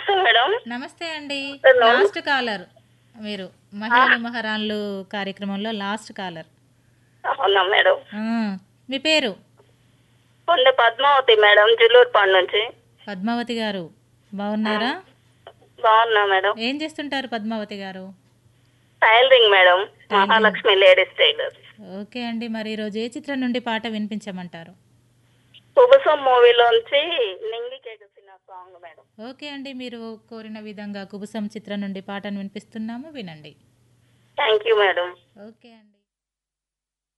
నమస్తే మేడం నమస్తే అండి హలో. లాస్ట్ కాలర్ మీరు మహిళలు మహారాణులు కార్యక్రమంలో లాస్ట్ కాలర్ అవునా మేడం ఆ, మీ పేరు కొండ పద్మావతి మేడం జుల్లూరుపాడు నుంచి పద్మావతి గారు బాగున్నారా బాగున్నా మేడం ఏం చేస్తుంటారు పద్మావతి గారు tailoring madam Mahalakshmi ladies tailor okay అండి మరి ఈరోజు ఏ చిత్రం నుండి పాట వినిపించమంటారు కుబుసం మూవీలోంచి నింగి కేకసిన సాంగ్ మేడం ఓకే అండి మీరు కోరిన విధంగా కుబుసం చిత్రం నుండి పాటను వినిపిస్తున్నాము వినండి థ్యాంక్ యూ మేడం ఓకే అండి